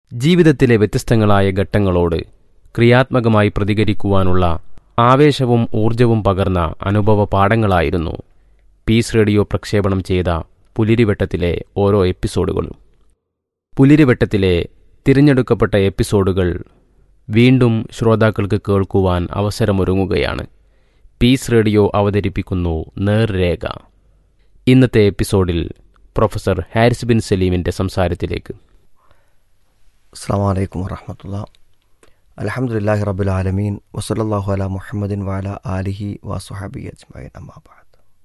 ജീവിതത്തിലെ വ്യത്യസ്തങ്ങളായ ഘട്ടങ്ങളോട് ക്രിയാത്മകമായി പ്രതികരിക്കുവാനുള്ള ആവേശവും ഊർജവും പകർന്ന അനുഭവ പാഠങ്ങളായിരുന്നു പീസ് റേഡിയോ പ്രക്ഷേപണം ചെയ്ത പുലിരിവട്ടത്തിലെ ഓരോ എപ്പിസോഡുകളും പുലിരിവട്ടത്തിലെ തിരഞ്ഞെടുക്കപ്പെട്ട എപ്പിസോഡുകൾ വീണ്ടും ശ്രോതാക്കൾക്ക് കേൾക്കുവാൻ അവസരമൊരുങ്ങുകയാണ് പീസ് റേഡിയോ അവതരിപ്പിക്കുന്നു നേർരേഖ ഇന്നത്തെ എപ്പിസോഡിൽ പ്രൊഫസർ ഹാരിസ് ബിൻ സലീമിൻ്റെ സംസാരത്തിലേക്ക് അസ്സാം വലൈക്കും വറഹമത്തുള്ള അലഹമുല്ലാഹി റബുൽ ആലമീൻ വസലല്ലാഹു അല മുഹമ്മദിൻ വാല ആലിഹി വാസുഹാബി അജ്മൈൻ അമ്മാബാദ്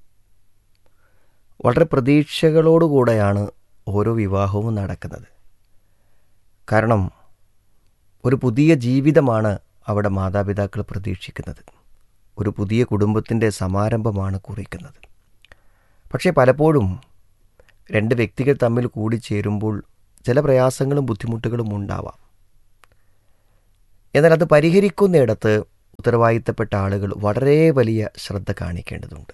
വളരെ പ്രതീക്ഷകളോടുകൂടെയാണ് ഓരോ വിവാഹവും നടക്കുന്നത് കാരണം ഒരു പുതിയ ജീവിതമാണ് അവിടെ മാതാപിതാക്കൾ പ്രതീക്ഷിക്കുന്നത് ഒരു പുതിയ കുടുംബത്തിൻ്റെ സമാരംഭമാണ് കുറിക്കുന്നത് പക്ഷേ പലപ്പോഴും രണ്ട് വ്യക്തികൾ തമ്മിൽ കൂടിച്ചേരുമ്പോൾ ചില പ്രയാസങ്ങളും ബുദ്ധിമുട്ടുകളും ഉണ്ടാവാം എന്നാൽ അത് പരിഹരിക്കുന്നിടത്ത് ഉത്തരവാദിത്തപ്പെട്ട ആളുകൾ വളരെ വലിയ ശ്രദ്ധ കാണിക്കേണ്ടതുണ്ട്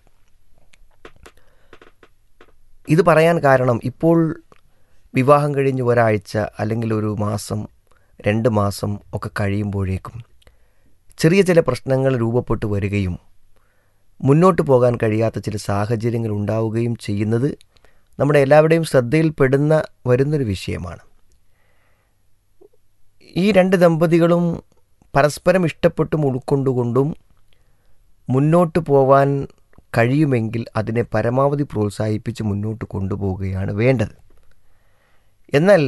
ഇത് പറയാൻ കാരണം ഇപ്പോൾ വിവാഹം കഴിഞ്ഞ് ഒരാഴ്ച അല്ലെങ്കിൽ ഒരു മാസം രണ്ട് മാസം ഒക്കെ കഴിയുമ്പോഴേക്കും ചെറിയ ചില പ്രശ്നങ്ങൾ രൂപപ്പെട്ടു വരികയും മുന്നോട്ട് പോകാൻ കഴിയാത്ത ചില സാഹചര്യങ്ങൾ ഉണ്ടാവുകയും ചെയ്യുന്നത് നമ്മുടെ എല്ലാവരുടെയും ശ്രദ്ധയിൽപ്പെടുന്ന വരുന്നൊരു വിഷയമാണ് ഈ രണ്ട് ദമ്പതികളും പരസ്പരം ഇഷ്ടപ്പെട്ടും ഉൾക്കൊണ്ടുകൊണ്ടും മുന്നോട്ട് പോവാൻ കഴിയുമെങ്കിൽ അതിനെ പരമാവധി പ്രോത്സാഹിപ്പിച്ച് മുന്നോട്ട് കൊണ്ടുപോവുകയാണ് വേണ്ടത് എന്നാൽ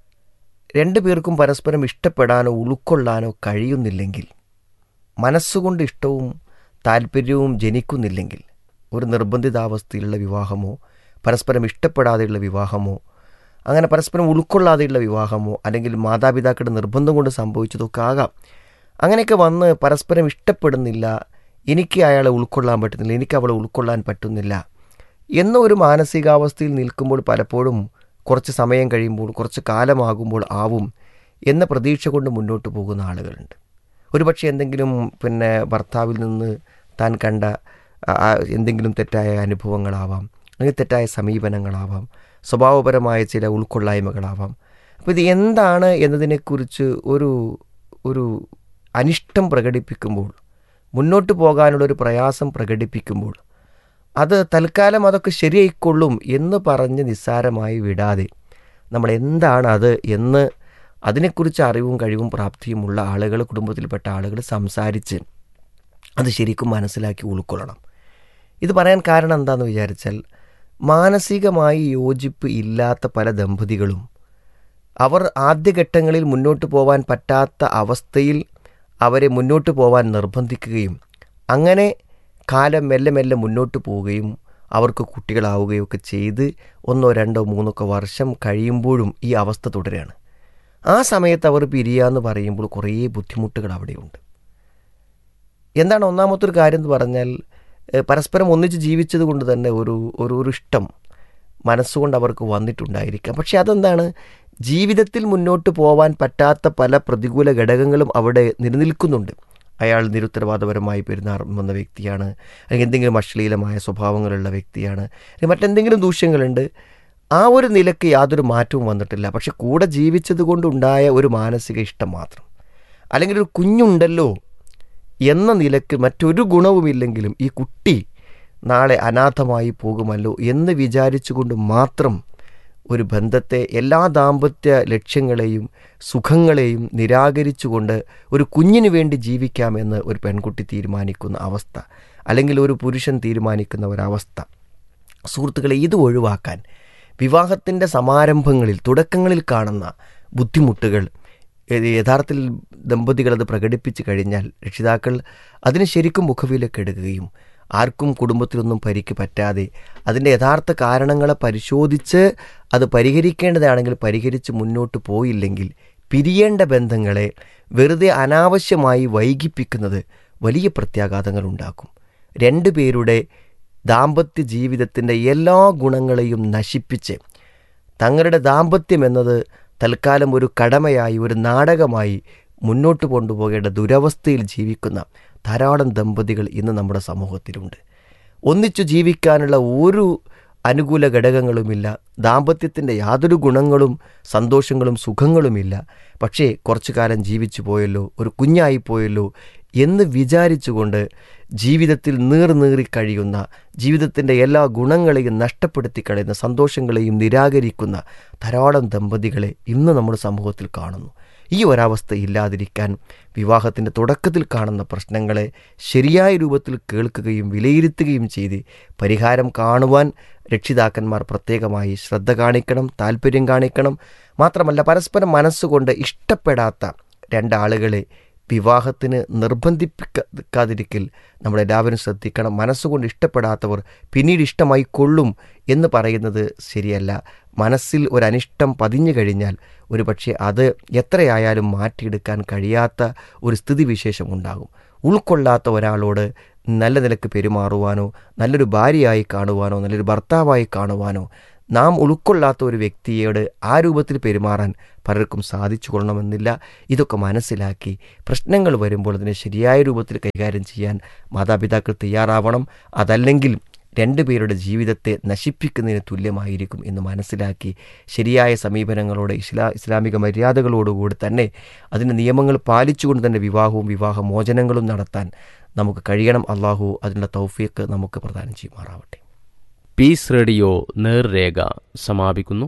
രണ്ടു പേർക്കും പരസ്പരം ഇഷ്ടപ്പെടാനോ ഉൾക്കൊള്ളാനോ കഴിയുന്നില്ലെങ്കിൽ മനസ്സുകൊണ്ട് ഇഷ്ടവും താല്പര്യവും ജനിക്കുന്നില്ലെങ്കിൽ ഒരു നിർബന്ധിതാവസ്ഥയിലുള്ള വിവാഹമോ പരസ്പരം ഇഷ്ടപ്പെടാതെയുള്ള വിവാഹമോ അങ്ങനെ പരസ്പരം ഉൾക്കൊള്ളാതെയുള്ള വിവാഹമോ അല്ലെങ്കിൽ മാതാപിതാക്കളുടെ നിർബന്ധം കൊണ്ട് സംഭവിച്ചതൊക്കെ ആകാം അങ്ങനെയൊക്കെ വന്ന് പരസ്പരം ഇഷ്ടപ്പെടുന്നില്ല എനിക്ക് അയാളെ ഉൾക്കൊള്ളാൻ പറ്റുന്നില്ല എനിക്ക് അവളെ ഉൾക്കൊള്ളാൻ പറ്റുന്നില്ല എന്ന ഒരു മാനസികാവസ്ഥയിൽ നിൽക്കുമ്പോൾ പലപ്പോഴും കുറച്ച് സമയം കഴിയുമ്പോൾ കുറച്ച് കാലമാകുമ്പോൾ ആവും എന്ന പ്രതീക്ഷ കൊണ്ട് മുന്നോട്ട് പോകുന്ന ആളുകളുണ്ട് ഒരുപക്ഷെ എന്തെങ്കിലും പിന്നെ ഭർത്താവിൽ നിന്ന് താൻ കണ്ട എന്തെങ്കിലും തെറ്റായ അനുഭവങ്ങളാവാം അല്ലെങ്കിൽ തെറ്റായ സമീപനങ്ങളാവാം സ്വഭാവപരമായ ചില ഉൾക്കൊള്ളായ്മകളാവാം അപ്പോൾ ഇത് എന്താണ് എന്നതിനെക്കുറിച്ച് ഒരു ഒരു അനിഷ്ടം പ്രകടിപ്പിക്കുമ്പോൾ മുന്നോട്ട് പോകാനുള്ളൊരു പ്രയാസം പ്രകടിപ്പിക്കുമ്പോൾ അത് തൽക്കാലം അതൊക്കെ ശരിയായിക്കൊള്ളും എന്ന് പറഞ്ഞ് നിസ്സാരമായി വിടാതെ നമ്മൾ എന്താണ് അത് എന്ന് അതിനെക്കുറിച്ച് അറിവും കഴിവും പ്രാപ്തിയുമുള്ള ആളുകൾ കുടുംബത്തിൽപ്പെട്ട ആളുകൾ സംസാരിച്ച് അത് ശരിക്കും മനസ്സിലാക്കി ഉൾക്കൊള്ളണം ഇത് പറയാൻ കാരണം എന്താണെന്ന് വിചാരിച്ചാൽ മാനസികമായി യോജിപ്പ് ഇല്ലാത്ത പല ദമ്പതികളും അവർ ആദ്യഘട്ടങ്ങളിൽ മുന്നോട്ട് പോകാൻ പറ്റാത്ത അവസ്ഥയിൽ അവരെ മുന്നോട്ട് പോകാൻ നിർബന്ധിക്കുകയും അങ്ങനെ കാലം മെല്ലെ മെല്ലെ മുന്നോട്ട് പോവുകയും അവർക്ക് കുട്ടികളാവുകയും ഒക്കെ ചെയ്ത് ഒന്നോ രണ്ടോ മൂന്നൊക്കെ വർഷം കഴിയുമ്പോഴും ഈ അവസ്ഥ തുടരുകയാണ് ആ സമയത്ത് അവർ പിരിയാന്ന് പറയുമ്പോൾ കുറേ ബുദ്ധിമുട്ടുകൾ അവിടെയുണ്ട് എന്താണ് ഒന്നാമത്തെ ഒരു കാര്യം എന്ന് പറഞ്ഞാൽ പരസ്പരം ഒന്നിച്ച് ജീവിച്ചത് കൊണ്ട് തന്നെ ഒരു ഒരു ഒരു ഇഷ്ടം മനസ്സുകൊണ്ട് അവർക്ക് വന്നിട്ടുണ്ടായിരിക്കാം പക്ഷെ അതെന്താണ് ജീവിതത്തിൽ മുന്നോട്ട് പോകാൻ പറ്റാത്ത പല പ്രതികൂല ഘടകങ്ങളും അവിടെ നിലനിൽക്കുന്നുണ്ട് അയാൾ നിരുത്തരവാദപരമായി പെരുമാറുന്ന വ്യക്തിയാണ് അല്ലെങ്കിൽ എന്തെങ്കിലും അശ്ലീലമായ സ്വഭാവങ്ങളുള്ള വ്യക്തിയാണ് അല്ലെങ്കിൽ മറ്റെന്തെങ്കിലും ദൂഷ്യങ്ങളുണ്ട് ആ ഒരു നിലയ്ക്ക് യാതൊരു മാറ്റവും വന്നിട്ടില്ല പക്ഷെ കൂടെ ജീവിച്ചത് കൊണ്ടുണ്ടായ ഒരു മാനസിക ഇഷ്ടം മാത്രം അല്ലെങ്കിൽ ഒരു കുഞ്ഞുണ്ടല്ലോ എന്ന നിലക്ക് മറ്റൊരു ഗുണവുമില്ലെങ്കിലും ഈ കുട്ടി നാളെ അനാഥമായി പോകുമല്ലോ എന്ന് വിചാരിച്ചുകൊണ്ട് മാത്രം ഒരു ബന്ധത്തെ എല്ലാ ദാമ്പത്യ ലക്ഷ്യങ്ങളെയും സുഖങ്ങളെയും നിരാകരിച്ചുകൊണ്ട് ഒരു കുഞ്ഞിന് വേണ്ടി ജീവിക്കാമെന്ന് ഒരു പെൺകുട്ടി തീരുമാനിക്കുന്ന അവസ്ഥ അല്ലെങ്കിൽ ഒരു പുരുഷൻ തീരുമാനിക്കുന്ന ഒരവസ്ഥ സുഹൃത്തുക്കളെ ഇത് ഒഴിവാക്കാൻ വിവാഹത്തിൻ്റെ സമാരംഭങ്ങളിൽ തുടക്കങ്ങളിൽ കാണുന്ന ബുദ്ധിമുട്ടുകൾ യഥാർത്ഥത്തിൽ ദമ്പതികൾ അത് പ്രകടിപ്പിച്ചു കഴിഞ്ഞാൽ രക്ഷിതാക്കൾ അതിന് ശരിക്കും മുഖവിലക്കെടുക്കുകയും ആർക്കും കുടുംബത്തിലൊന്നും പരിക്ക് പറ്റാതെ അതിൻ്റെ യഥാർത്ഥ കാരണങ്ങളെ പരിശോധിച്ച് അത് പരിഹരിക്കേണ്ടതാണെങ്കിൽ പരിഹരിച്ച് മുന്നോട്ട് പോയില്ലെങ്കിൽ പിരിയേണ്ട ബന്ധങ്ങളെ വെറുതെ അനാവശ്യമായി വൈകിപ്പിക്കുന്നത് വലിയ പ്രത്യാഘാതങ്ങൾ ഉണ്ടാക്കും രണ്ടു പേരുടെ ദാമ്പത്യ ജീവിതത്തിൻ്റെ എല്ലാ ഗുണങ്ങളെയും നശിപ്പിച്ച് തങ്ങളുടെ ദാമ്പത്യം എന്നത് തൽക്കാലം ഒരു കടമയായി ഒരു നാടകമായി മുന്നോട്ട് കൊണ്ടുപോകേണ്ട ദുരവസ്ഥയിൽ ജീവിക്കുന്ന ധാരാളം ദമ്പതികൾ ഇന്ന് നമ്മുടെ സമൂഹത്തിലുണ്ട് ഒന്നിച്ചു ജീവിക്കാനുള്ള ഒരു അനുകൂല ഘടകങ്ങളുമില്ല ദാമ്പത്യത്തിൻ്റെ യാതൊരു ഗുണങ്ങളും സന്തോഷങ്ങളും സുഖങ്ങളുമില്ല പക്ഷേ കുറച്ചു കാലം ജീവിച്ചു പോയല്ലോ ഒരു കുഞ്ഞായി പോയല്ലോ എന്ന് വിചാരിച്ചുകൊണ്ട് ജീവിതത്തിൽ നീർ നീറി കഴിയുന്ന ജീവിതത്തിൻ്റെ എല്ലാ ഗുണങ്ങളെയും നഷ്ടപ്പെടുത്തി കളയുന്ന സന്തോഷങ്ങളെയും നിരാകരിക്കുന്ന ധാരാളം ദമ്പതികളെ ഇന്ന് നമ്മുടെ സമൂഹത്തിൽ കാണുന്നു ഈ ഒരവസ്ഥ ഇല്ലാതിരിക്കാൻ വിവാഹത്തിൻ്റെ തുടക്കത്തിൽ കാണുന്ന പ്രശ്നങ്ങളെ ശരിയായ രൂപത്തിൽ കേൾക്കുകയും വിലയിരുത്തുകയും ചെയ്ത് പരിഹാരം കാണുവാൻ രക്ഷിതാക്കന്മാർ പ്രത്യേകമായി ശ്രദ്ധ കാണിക്കണം താല്പര്യം കാണിക്കണം മാത്രമല്ല പരസ്പരം മനസ്സുകൊണ്ട് ഇഷ്ടപ്പെടാത്ത രണ്ടാളുകളെ വിവാഹത്തിന് നിർബന്ധിപ്പിക്കാതിരിക്കൽ നമ്മളെല്ലാവരും ശ്രദ്ധിക്കണം മനസ്സുകൊണ്ട് ഇഷ്ടപ്പെടാത്തവർ പിന്നീട് ഇഷ്ടമായി കൊള്ളും എന്ന് പറയുന്നത് ശരിയല്ല മനസ്സിൽ ഒരനിഷ്ടം പതിഞ്ഞു കഴിഞ്ഞാൽ ഒരു പക്ഷേ അത് എത്രയായാലും മാറ്റിയെടുക്കാൻ കഴിയാത്ത ഒരു സ്ഥിതിവിശേഷം ഉണ്ടാകും ഉൾക്കൊള്ളാത്ത ഒരാളോട് നല്ല നിലക്ക് പെരുമാറുവാനോ നല്ലൊരു ഭാര്യയായി കാണുവാനോ നല്ലൊരു ഭർത്താവായി കാണുവാനോ നാം ഉൾക്കൊള്ളാത്ത ഒരു വ്യക്തിയോട് ആ രൂപത്തിൽ പെരുമാറാൻ പലർക്കും സാധിച്ചു കൊള്ളണമെന്നില്ല ഇതൊക്കെ മനസ്സിലാക്കി പ്രശ്നങ്ങൾ വരുമ്പോൾ അതിനെ ശരിയായ രൂപത്തിൽ കൈകാര്യം ചെയ്യാൻ മാതാപിതാക്കൾ തയ്യാറാവണം അതല്ലെങ്കിൽ രണ്ടുപേരുടെ ജീവിതത്തെ നശിപ്പിക്കുന്നതിന് തുല്യമായിരിക്കും എന്ന് മനസ്സിലാക്കി ശരിയായ സമീപനങ്ങളോടെ ഇസ്ലാ ഇസ്ലാമിക മര്യാദകളോടുകൂടി തന്നെ അതിൻ്റെ നിയമങ്ങൾ പാലിച്ചുകൊണ്ട് തന്നെ വിവാഹവും വിവാഹമോചനങ്ങളും നടത്താൻ നമുക്ക് കഴിയണം അള്ളാഹു അതിനുള്ള തൗഫീക്ക് നമുക്ക് പ്രദാനം ചെയ്യുമാറാവട്ടെ പീസ് റേഡിയോ നേർരേഖ സമാപിക്കുന്നു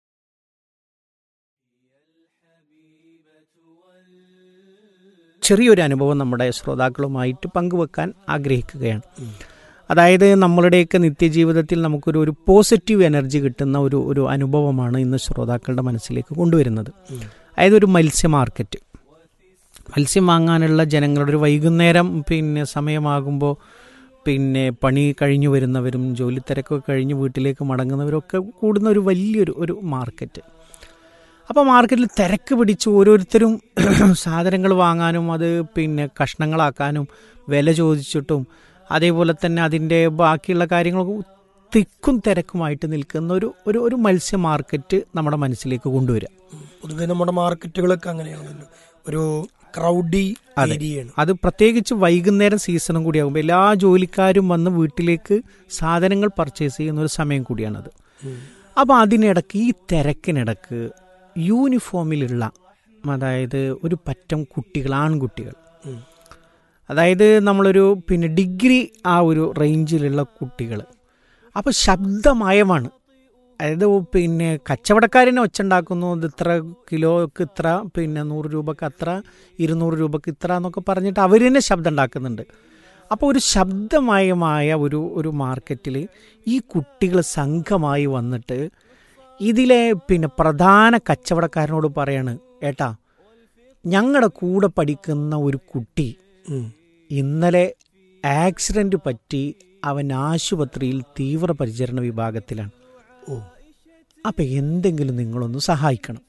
ചെറിയൊരു അനുഭവം നമ്മുടെ ശ്രോതാക്കളുമായിട്ട് പങ്കുവെക്കാൻ ആഗ്രഹിക്കുകയാണ് അതായത് നമ്മളുടെയൊക്കെ നിത്യജീവിതത്തിൽ നമുക്കൊരു ഒരു പോസിറ്റീവ് എനർജി കിട്ടുന്ന ഒരു ഒരു അനുഭവമാണ് ഇന്ന് ശ്രോതാക്കളുടെ മനസ്സിലേക്ക് കൊണ്ടുവരുന്നത് അതായത് ഒരു മത്സ്യ മാർക്കറ്റ് മത്സ്യം വാങ്ങാനുള്ള ജനങ്ങളുടെ ഒരു വൈകുന്നേരം പിന്നെ സമയമാകുമ്പോൾ പിന്നെ പണി കഴിഞ്ഞു വരുന്നവരും ജോലി തിരക്കൊക്കെ കഴിഞ്ഞ് വീട്ടിലേക്ക് മടങ്ങുന്നവരൊക്കെ കൂടുന്ന ഒരു വലിയൊരു ഒരു മാർക്കറ്റ് അപ്പോൾ മാർക്കറ്റിൽ തിരക്ക് പിടിച്ച് ഓരോരുത്തരും സാധനങ്ങൾ വാങ്ങാനും അത് പിന്നെ കഷ്ണങ്ങളാക്കാനും വില ചോദിച്ചിട്ടും അതേപോലെ തന്നെ അതിൻ്റെ ബാക്കിയുള്ള കാര്യങ്ങളൊക്കെ തിക്കും തിരക്കുമായിട്ട് നിൽക്കുന്ന ഒരു ഒരു ഒരു മത്സ്യ മാർക്കറ്റ് നമ്മുടെ മനസ്സിലേക്ക് കൊണ്ടുവരിക പൊതുവെ നമ്മുടെ മാർക്കറ്റുകളൊക്കെ അങ്ങനെയാണല്ലോ ഒരു ക്രൗഡി അതെ. ഏരിയയാണ് അത് പ്രത്യേകിച്ച് വൈകുന്നേരം സീസണും കൂടിയാകുമ്പോൾ എല്ലാ ജോലിക്കാരും വന്ന് വീട്ടിലേക്ക് സാധനങ്ങൾ പർച്ചേസ് ചെയ്യുന്ന ഒരു സമയം കൂടിയാണത് അപ്പോൾ അതിനിടക്ക് ഈ തിരക്കിനിടക്ക് യൂണിഫോമിലുള്ള അതായത് ഒരു പറ്റം കുട്ടികൾ ആൺകുട്ടികൾ ഉം. അതായത് നമ്മളൊരു പിന്നെ ഡിഗ്രി ആ ഒരു റേഞ്ചിലുള്ള കുട്ടികൾ അപ്പോൾ ശബ്ദമയമാണ് അതായത് പിന്നെ കച്ചവടക്കാരനെ ഒച്ചുണ്ടാക്കുന്നു ഇത് ഇത്ര കിലോക്ക് ഇത്ര പിന്നെ നൂറ് രൂപക്ക് അത്ര ഇരുന്നൂറ് രൂപക്ക് ഇത്ര എന്നൊക്കെ പറഞ്ഞിട്ട് അവർ തന്നെ ശബ്ദം ഉണ്ടാക്കുന്നുണ്ട് അപ്പോൾ ഒരു ശബ്ദമയമായ ഒരു ഒരു മാർക്കറ്റിൽ ഈ കുട്ടികൾ സംഘമായി വന്നിട്ട് ഇതിലെ പിന്നെ പ്രധാന കച്ചവടക്കാരനോട് പറയാണ് ഏട്ടാ ഞങ്ങളുടെ കൂടെ പഠിക്കുന്ന ഒരു കുട്ടി ഉം. ഇന്നലെ ആക്സിഡന്റ് പറ്റി അവൻ ആശുപത്രിയിൽ തീവ്രപരിചരണ വിഭാഗത്തിലാണ് ഓ അപ്പം എന്തെങ്കിലും നിങ്ങളൊന്ന് സഹായിക്കണം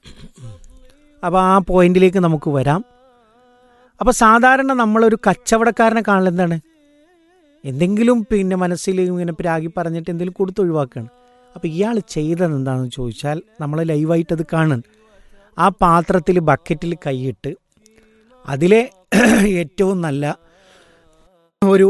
അപ്പോൾ ആ പോയിന്റിലേക്ക് നമുക്ക് വരാം അപ്പോൾ സാധാരണ നമ്മളൊരു കച്ചവടക്കാരനെ കാണൽ എന്താണ് എന്തെങ്കിലും പിന്നെ മനസ്സിൽ ഇങ്ങനെ പ്രാഗി പറഞ്ഞിട്ട് എന്തെങ്കിലും കൊടുത്ത് ഒഴിവാക്കുകയാണ് അപ്പോൾ ഇയാൾ ചെയ്തത് എന്താണെന്ന് ചോദിച്ചാൽ നമ്മൾ ലൈവായിട്ട് അത് കാണും ആ പാത്രത്തിൽ ബക്കറ്റിൽ കൈയിട്ട് അതിലെ ഏറ്റവും നല്ല ഒരു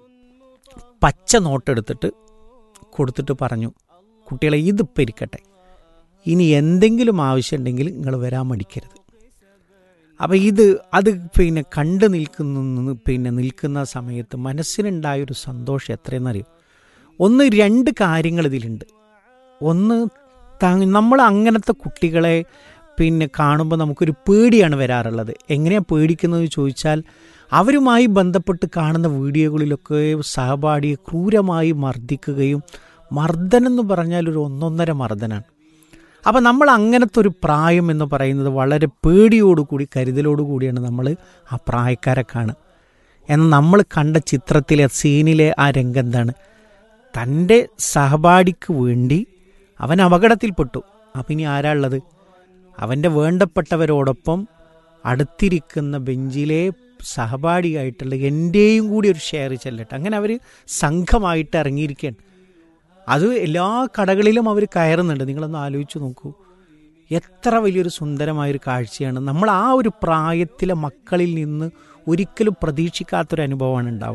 പച്ച നോട്ടെടുത്തിട്ട് കൊടുത്തിട്ട് പറഞ്ഞു കുട്ടികളെ ഇതിപ്പോൾ ഇരിക്കട്ടെ ഇനി എന്തെങ്കിലും ആവശ്യമുണ്ടെങ്കിൽ നിങ്ങൾ വരാൻ മടിക്കരുത് അപ്പം ഇത് അത് പിന്നെ കണ്ടു നിൽക്കുന്ന പിന്നെ നിൽക്കുന്ന സമയത്ത് മനസ്സിനുണ്ടായൊരു സന്തോഷം എത്രയെന്നറിയും ഒന്ന് രണ്ട് കാര്യങ്ങൾ ഇതിലുണ്ട് ഒന്ന് ത- നമ്മൾ അങ്ങനത്തെ കുട്ടികളെ പിന്നെ കാണുമ്പോൾ നമുക്കൊരു പേടിയാണ് വരാറുള്ളത് എങ്ങനെയാണ് പേടിക്കുന്നത് ചോദിച്ചാൽ അവരുമായി ബന്ധപ്പെട്ട് കാണുന്ന വീഡിയോകളിലൊക്കെ സഹപാഠിയെ ക്രൂരമായി മർദ്ദിക്കുകയും മർദ്ദനം എന്ന് പറഞ്ഞാൽ ഒരു ഒന്നൊന്നര മർദ്ദനാണ് അപ്പം നമ്മൾ അങ്ങനത്തെ ഒരു പ്രായം എന്ന് പറയുന്നത് വളരെ പേടിയോടുകൂടി കരുതലോടുകൂടിയാണ് നമ്മൾ ആ പ്രായക്കാരെ കാണുക എന്നാൽ നമ്മൾ കണ്ട ചിത്രത്തിലെ സീനിലെ ആ രംഗം എന്താണ് തൻ്റെ സഹപാഠിക്ക് വേണ്ടി അവൻ അപകടത്തിൽപ്പെട്ടു അപ്പം ഇനി ആരാ ഉള്ളത് അവൻ്റെ വേണ്ടപ്പെട്ടവരോടൊപ്പം അടുത്തിരിക്കുന്ന ബെഞ്ചിലെ സഹപാഠിയായിട്ടുള്ള എൻ്റെയും കൂടി ഒരു ഷെയർ ചെല്ലട്ടെ അങ്ങനെ അവർ സംഘമായിട്ട് ഇറങ്ങിയിരിക്കുകയാണ് അത് എല്ലാ കടകളിലും അവർ കയറുന്നുണ്ട് നിങ്ങളൊന്ന് ആലോചിച്ച് നോക്കൂ എത്ര വലിയൊരു സുന്ദരമായൊരു കാഴ്ചയാണ് നമ്മൾ ആ ഒരു പ്രായത്തിലെ മക്കളിൽ നിന്ന് ഒരിക്കലും പ്രതീക്ഷിക്കാത്തൊരു അനുഭവമാണ് ഉണ്ടാവുന്നത്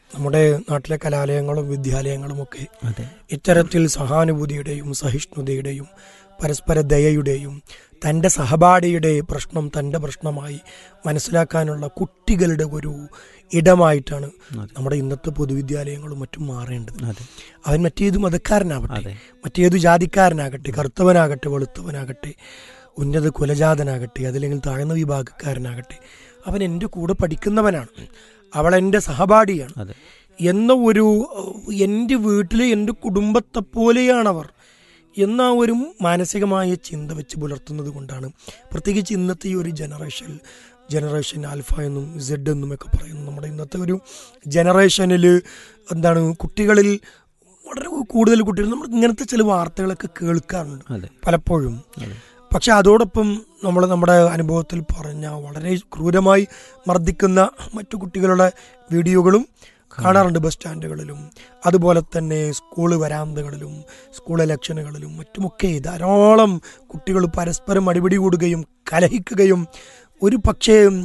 നമ്മുടെ നാട്ടിലെ കലാലയങ്ങളും വിദ്യാലയങ്ങളും ഒക്കെ അതെ ഇത്തരത്തിൽ സഹാനുഭൂതിയുടെയും സഹിഷ്ണുതയുടെയും പരസ്പര ദയയുടെയും തൻ്റെ സഹപാഠിയുടെ പ്രശ്നം തൻ്റെ പ്രശ്നമായി മനസ്സിലാക്കാനുള്ള കുട്ടികളുടെ ഒരു ഇടമായിട്ടാണ് അതെ. നമ്മുടെ ഇന്നത്തെ പൊതുവിദ്യാലയങ്ങളും മറ്റും മാറേണ്ടത് അതെ അവൻ മറ്റേത് മതക്കാരനാവട്ടെ അതെ മറ്റേതു ജാതിക്കാരനാകട്ടെ കറുത്തവനാകട്ടെ വെളുത്തവനാകട്ടെ ഉന്നത കുലജാതനാകട്ടെ അതല്ലെങ്കിൽ താഴ്ന്ന വിഭാഗക്കാരനാകട്ടെ അവൻ എൻ്റെ കൂടെ പഠിക്കുന്നവനാണ് അവൾ എൻ്റെ സഹപാഠിയാണ് അതെ എന്ന ഒരു ഏഹ്, എൻ്റെ വീട്ടിലെ എൻ്റെ കുടുംബത്തെ പോലെയാണവർ എന്ന ആ ഒരു മാനസികമായ ചിന്ത വെച്ച് പുലർത്തുന്നത് കൊണ്ടാണ് പ്രത്യേകിച്ച് ഇന്നത്തെ ഈ ഒരു ജനറേഷൻ ജനറേഷൻ ആൽഫ എന്നും സെഡ് എന്നും ഒക്കെ പറയുന്നു നമ്മുടെ ഇന്നത്തെ ഒരു ജനറേഷനിൽ എന്താണ് കുട്ടികളിൽ വളരെ കൂടുതൽ കുട്ടികൾ നമ്മൾ ഇങ്ങനത്തെ ചില വാർത്തകളൊക്കെ കേൾക്കാറുണ്ട് അതെ പലപ്പോഴും അതെ പക്ഷെ അതോടൊപ്പം നമ്മൾ നമ്മുടെ അനുഭവത്തിൽ പറഞ്ഞ വളരെ ക്രൂരമായി മർദ്ദിക്കുന്ന മറ്റു കുട്ടികളുടെ വീഡിയോകളും കാണാറുണ്ട് ബസ് സ്റ്റാൻഡുകളിലും അതുപോലെ തന്നെ സ്കൂൾ വരാന്തകളിലും സ്കൂൾ ഇലക്ഷനുകളിലും മറ്റുമൊക്കെ ധാരാളം കുട്ടികൾ പരസ്പരം അടിപിടി കൂടുകയും കലഹിക്കുകയും ഒരു പക്ഷേ ഉം,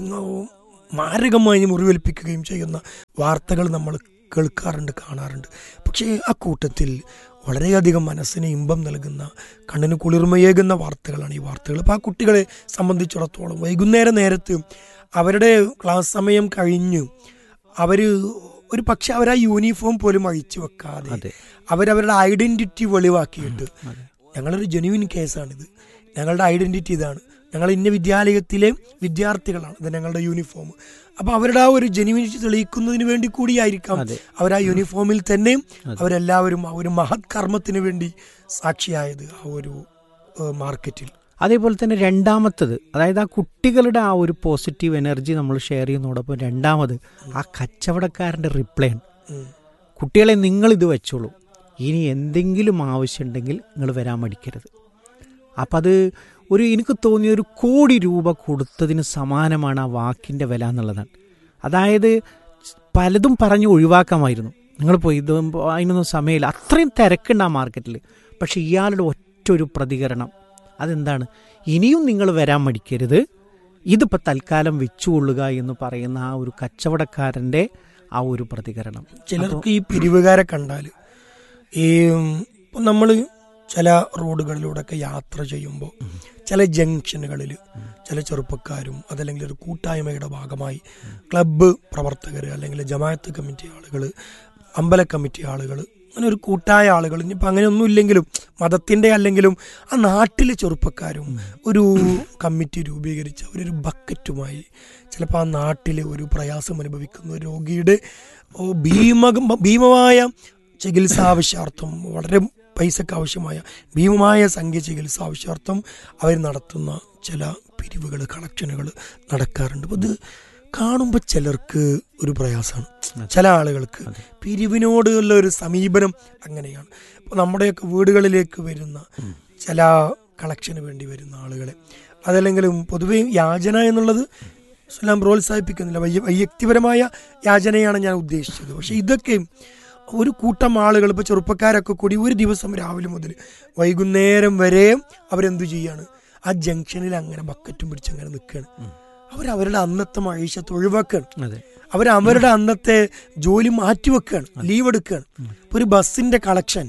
മാരകമായി മുറിവേൽപ്പിക്കുകയും ചെയ്യുന്ന വാർത്തകൾ നമ്മൾ കേൾക്കാറുണ്ട് കാണാറുണ്ട് പക്ഷേ ആ കൂട്ടത്തിൽ വളരെയധികം മനസ്സിന് ഇമ്പം നൽകുന്ന കണ്ണിന് കുളിർമയേകുന്ന വാർത്തകളാണ് ഈ വാർത്തകൾ അപ്പോൾ ആ കുട്ടികളെ സംബന്ധിച്ചിടത്തോളം വൈകുന്നേര നേരത്ത് അവരുടെ ക്ലാസ് സമയം കഴിഞ്ഞ് അവർ ഒരു പക്ഷെ അവർ ആ യൂണിഫോം പോലും അഴിച്ചു വെക്കാതെ അതെ അവരവരുടെ ഐഡന്റിറ്റി വെളിവാക്കിയിട്ട് അതെ ഞങ്ങളൊരു ജെനുവിൻ കേസാണിത് ഞങ്ങളുടെ ഐഡന്റിറ്റി ഇതാണ് ഞങ്ങൾ ഇന്ന വിദ്യാലയത്തിലെ വിദ്യാർത്ഥികളാണ് ഇത് ഞങ്ങളുടെ യൂണിഫോം അപ്പൊ അവരുടെ ആ ഒരു ജെനുവിനിറ്റി തെളിയിക്കുന്നതിന് വേണ്ടി കൂടിയായിരിക്കാം അതെ. അവർ ആ യൂണിഫോമിൽ തന്നെ അതെ. അവരെല്ലാവരും ആ ഒരു മഹത് കർമ്മത്തിന് വേണ്ടി സാക്ഷിയായത് ആ ഒരു ഏഹ്, മാർക്കറ്റിൽ അതേപോലെ തന്നെ രണ്ടാമത്തത് അതായത് ആ കുട്ടികളുടെ ആ ഒരു പോസിറ്റീവ് എനർജി നമ്മൾ ഷെയർ ചെയ്യുന്നതോടൊപ്പം രണ്ടാമത് ആ കച്ചവടക്കാരൻ്റെ റിപ്ലൈ ആണ് ഉം. കുട്ടികളെ നിങ്ങളിത് വെച്ചോളൂ ഇനി എന്തെങ്കിലും ആവശ്യമുണ്ടെങ്കിൽ നിങ്ങൾ വരാൻ മടിക്കരുത് അപ്പം അത് ഒരു എനിക്ക് തോന്നിയ ഒരു കോടി രൂപ കൊടുത്തതിന് സമാനമാണ് ആ വാക്കിൻ്റെ വില എന്നുള്ളതാണ് അതായത് പലതും പറഞ്ഞ് ഒഴിവാക്കാമായിരുന്നു നിങ്ങൾ പോയി ഇത് അതിനൊന്നും സമയമില്ല അത്രയും തിരക്കുണ്ട് ആ മാർക്കറ്റിൽ പക്ഷെ ഇയാളുടെ ഒറ്റ ഒരു പ്രതികരണം അതെന്താണ് ഇനിയും നിങ്ങൾ വരാൻ മടിക്കരുത് ഇതിപ്പോൾ തൽക്കാലം വെച്ചുകൊള്ളുക എന്ന് പറയുന്ന ആ ഒരു കച്ചവടക്കാരൻ്റെ ആ ഒരു പ്രതികരണം ചിലർക്ക് ഈ പിരിവുകാരെ കണ്ടാൽ ഈ നമ്മൾ ചില റോഡുകളിലൂടെയൊക്കെ യാത്ര ചെയ്യുമ്പോൾ ചില ജംഗ്ഷനുകളിൽ ചില ചെറുപ്പക്കാരും അതല്ലെങ്കിൽ ഒരു കൂട്ടായ്മയുടെ ഭാഗമായി ക്ലബ്ബ് പ്രവർത്തകർ അല്ലെങ്കിൽ ജമാഅത്ത് കമ്മിറ്റി ആളുകൾ അമ്പല കമ്മിറ്റി ആളുകൾ അങ്ങനെ ഒരു കൂട്ടായ ആളുകൾ ഇനിയിപ്പോൾ അങ്ങനെയൊന്നും ഇല്ലെങ്കിലും മതത്തിൻ്റെ അല്ലെങ്കിലും ആ നാട്ടിലെ ചെറുപ്പക്കാരും ഒരു കമ്മിറ്റി രൂപീകരിച്ച് അവരൊരു ബക്കറ്റുമായി ചിലപ്പോൾ ആ നാട്ടിലെ ഒരു പ്രയാസം അനുഭവിക്കുന്ന ഒരു രോഗിയുടെ ഓ, ഭീമ ഭീമമായ ചികിത്സ ആവശ്യാർത്ഥം വളരെ പൈസക്ക് ആവശ്യമായ ഭീമമായ സംഖ്യ ചികിത്സ ആവശ്യാർത്ഥം അവർ നടത്തുന്ന ചില പിരിവുകൾ കളക്ഷനുകൾ നടക്കാറുണ്ട് അപ്പോൾ ഇത് കാണുമ്പോൾ ചിലർക്ക് ഒരു പ്രയാസമാണ് ചില ആളുകൾക്ക് പിരിവിനോടുള്ള ഒരു സമീപനം അങ്ങനെയാണ് അപ്പോൾ നമ്മുടെയൊക്കെ വീടുകളിലേക്ക് വരുന്ന ചില കളക്ഷന് വേണ്ടി വരുന്ന ആളുകളെ അതല്ലെങ്കിലും പൊതുവെ യാചന എന്നുള്ളത് ഇസ്ലാം പ്രോത്സാഹിപ്പിക്കുന്നില്ല വൈയ വൈയക്തിപരമായ യാചനയാണ് ഞാൻ ഉദ്ദേശിച്ചത് പക്ഷെ ഇതൊക്കെ ഒരു കൂട്ടം ആളുകൾ ഇപ്പോൾ ചെറുപ്പക്കാരൊക്കെ കൂടി ഒരു ദിവസം രാവിലെ മുതൽ വൈകുന്നേരം വരെ അവരെന്തു ചെയ്യാണ് ആ ജംഗ്ഷനിൽ അങ്ങനെ ബക്കറ്റും പിടിച്ച് അങ്ങനെ നിൽക്കുകയാണ് അവർ അവരുടെ അന്നത്തെ മഴീശത്ത് ഒഴിവാക്കുകയാണ് അതെ അവർ അവരുടെ അന്നത്തെ ജോലി മാറ്റിവെക്കുകയാണ് ലീവ് എടുക്കുകയാണ് ഇപ്പൊ ഒരു ബസ്സിന്റെ കളക്ഷൻ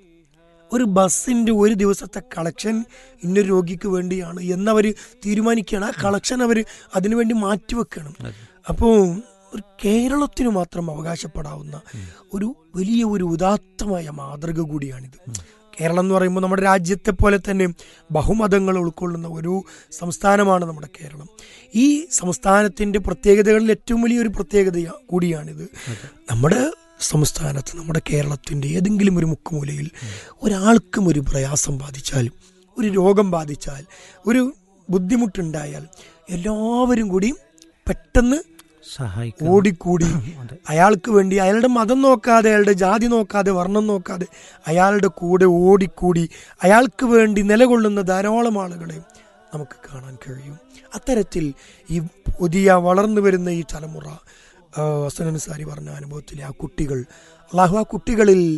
ഒരു ബസ്സിന്റെ ഒരു ദിവസത്തെ കളക്ഷൻ ഇന്ന രോഗിക്ക് വേണ്ടിയാണ് എന്നവർ തീരുമാനിക്കുകയാണ് ആ കളക്ഷൻ അവർ അതിനുവേണ്ടി മാറ്റിവെക്കണം അപ്പോൾ ഒരു കേരളത്തിന് മാത്രം അവകാശപ്പെടാവുന്ന ഒരു വലിയ ഒരു ഉദാത്തമായ മാതൃക കൂടിയാണിത് കേരളം എന്ന് പറയുമ്പോൾ നമ്മുടെ രാജ്യത്തെ പോലെ തന്നെ ബഹുമതങ്ങൾ ഉൾക്കൊള്ളുന്ന ഒരു സംസ്ഥാനമാണ് നമ്മുടെ കേരളം ഈ സംസ്ഥാനത്തിന്റെ പ്രത്യേകതകളിൽ ഏറ്റവും വലിയൊരു പ്രത്യേകത കൂടിയാണിത് നമ്മുടെ സംസ്ഥാനത്ത് നമ്മുടെ കേരളത്തിന്റെ ഏതെങ്കിലും ഒരു മുക്കുമൂലയിൽ ഒരാൾക്കും ഒരു പ്രയാസം ബാധിച്ചാൽ ഒരു രോഗം ബാധിച്ചാൽ ഒരു ബുദ്ധിമുട്ടുണ്ടായാൽ എല്ലാവരും കൂടി പെട്ടെന്ന് സഹായിക്കും ഓടിക്കൂടി അതെ. അയാൾക്ക് വേണ്ടി അയാളുടെ മതം നോക്കാതെ അയാളുടെ ജാതി നോക്കാതെ വർണ്ണം നോക്കാതെ അയാളുടെ കൂടെ ഓടിക്കൂടി അയാൾക്ക് വേണ്ടി നിലകൊള്ളുന്ന ധാരാളം ആളുകളെ നമുക്ക് കാണാൻ കഴിയും അത്തരത്തിൽ ഈ പുതിയ വളർന്നു വരുന്ന ഈ തലമുറ ആ, ഹസൻ അൻസാരി പറഞ്ഞ അനുഭവത്തിലെ ആ കുട്ടികൾ അള്ളാഹു ആ കുട്ടികളിൽ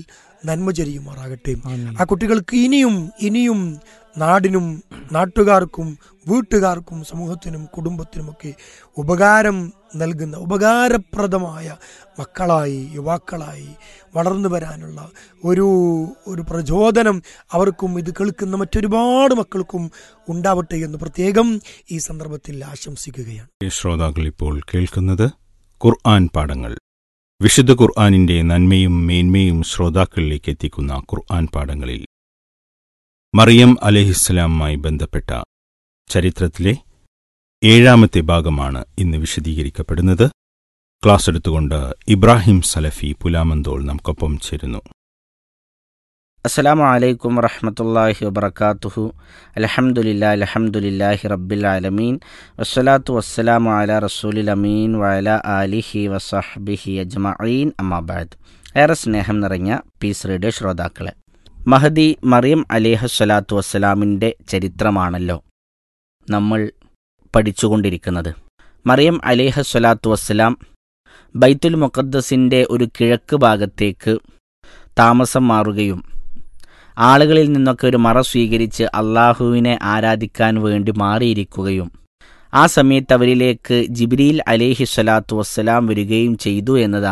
നന്മ ചെയ്യുമാറാകട്ടെ ആമീൻ. ആ കുട്ടികൾക്ക് ഇനിയും ഇനിയും നാടിനും നാട്ടുകാർക്കും വീട്ടുകാർക്കും സമൂഹത്തിനും കുടുംബത്തിനുമൊക്കെ ഉപകാരം നൽകുന്ന ഉപകാരപ്രദമായ മക്കളായി യുവാക്കളായി വളർന്നു വരാനുള്ള ഒരു ഒരു പ്രചോദനം അവർക്കും ഇത് കേൾക്കുന്ന മറ്റൊരുപാട് മക്കൾക്കും ഉണ്ടാവട്ടെ എന്ന് പ്രത്യേകം ഈ സന്ദർഭത്തിൽ ആശംസിക്കുകയാണ് ശ്രോതാക്കൾ ഇപ്പോൾ കേൾക്കുന്നത് ഖുർആൻ പാഠങ്ങൾ വിശുദ്ധ ഖുർആനിന്റെ നന്മയും മേന്മയും ശ്രോതാക്കളിലേക്ക് എത്തിക്കുന്ന ഖുർആൻ പാഠങ്ങളിൽ മറിയം അലഹിസ്സലാമുമായി ബന്ധപ്പെട്ട ചരിത്രത്തിലെ ഏഴാമത്തെ ഭാഗമാണ് ഇന്ന് വിശദീകരിക്കപ്പെടുന്നത് ക്ലാസ് എടുത്തുകൊണ്ട് ഇബ്രാഹിം സലഫി പുലാമന്തോൾ നമുക്കൊപ്പം ചേരുന്നു അസ്സലാമു അലൈക്കും വറഹമത്തല്ലാഹി വബർക്കാത്തുഹു അലഹമുല്ലാ അലഹമുല്ലാഹി റബ്ബിൽ ആലമീൻ വസ്സലാത്തു വസ്സലാമു അല റസൂലിൽ അമീൻ വഅല ആലിഹി വസഹ്ബിഹി അജ്മഈൻ അമ്മാബാദ് ഏറെ സ്നേഹം നിറഞ്ഞ പീസ് റേഡിയോ ശ്രോതാക്കളെ മഹദി മറിയം അലിഹസ്വലാത്തു വസ്സലാമിൻ്റെ ചരിത്രമാണല്ലോ നമ്മൾ പഠിച്ചുകൊണ്ടിരിക്കുന്നത് മറിയം അലിഹസ്വലാത്തു വസ്സലാം ബൈത്തുൽ മുഖദ്ദസിൻ്റെ ഒരു കിഴക്ക് ഭാഗത്തേക്ക് താമസം മാറുകയും ആളുകളിൽ നിന്നൊക്കെ ഒരു മറ സ്വീകരിച്ച് അള്ളാഹുവിനെ ആരാധിക്കാൻ വേണ്ടി മാറിയിരിക്കുകയും ആ സമയത്ത് അവരിലേക്ക് ജിബ്രീൽ അലേഹി സ്വലാത്തു വസ്സലാം വരികയും ചെയ്തു എന്നതാണ്